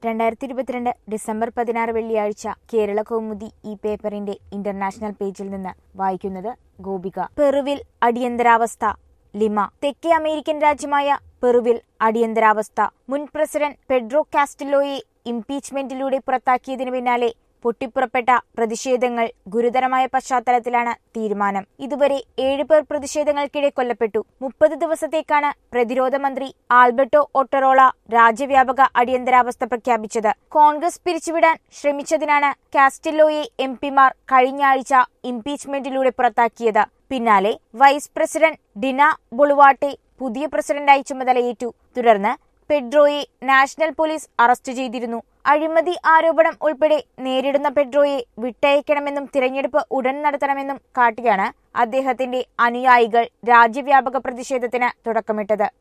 രണ്ടായിരത്തി ഇരുപത്തിരണ്ട് ഡിസംബർ പതിനാറ് വെള്ളിയാഴ്ച കേരള കൗമുദി ഈ പേപ്പറിന്റെ ഇന്റർനാഷണൽ പേജിൽ നിന്ന് വായിക്കുന്നത് ഗോപിക പെറുവിൽ അടിയന്തരാവസ്ഥ ലിമ തെക്കേ അമേരിക്കൻ രാജ്യമായ പെറുവിൽ അടിയന്തരാവസ്ഥ മുൻ പ്രസിഡന്റ് പെഡ്രോ കാസ്റ്റിലോയെ ഇംപീച്ച്മെന്റിലൂടെ പുറത്താക്കിയതിനു പിന്നാലെ പൊട്ടിപ്പുറപ്പെട്ട പ്രതിഷേധങ്ങൾ ഗുരുതരമായ പശ്ചാത്തലത്തിലാണ് തീരുമാനം ഇതുവരെ ഏഴുപേർ പ്രതിഷേധങ്ങൾക്കിടെ കൊല്ലപ്പെട്ടു മുപ്പത് ദിവസത്തേക്കാണ് പ്രതിരോധ മന്ത്രി ആൽബർട്ടോ ഒട്ടറോള രാജ്യവ്യാപക അടിയന്തരാവസ്ഥ പ്രഖ്യാപിച്ചത് കോൺഗ്രസ് പിരിച്ചുവിടാൻ ശ്രമിച്ചതിനാണ് കാസ്റ്റിലോയെ എം പിമാർ കഴിഞ്ഞ ആഴ്ച ഇംപീച്ച്മെന്റിലൂടെ പുറത്താക്കിയത് പിന്നാലെ വൈസ് പ്രസിഡന്റ് ഡിന ബൊളുവാട്ടെ പുതിയ പ്രസിഡന്റായി ചുമതലയേറ്റു തുടർന്ന് പെഡ്രോയെ നാഷണൽ പോലീസ് അറസ്റ്റ് ചെയ്തിരുന്നു അഴിമതി ആരോപണം ഉൾപ്പെടെ നേരിടുന്ന പെഡ്രോയെ വിട്ടയക്കണമെന്നും തിരഞ്ഞെടുപ്പ് ഉടൻ നടത്തണമെന്നും കാട്ടിയാണ് അദ്ദേഹത്തിന്റെ അനുയായികൾ രാജ്യവ്യാപക പ്രതിഷേധത്തിന് തുടക്കമിട്ടത്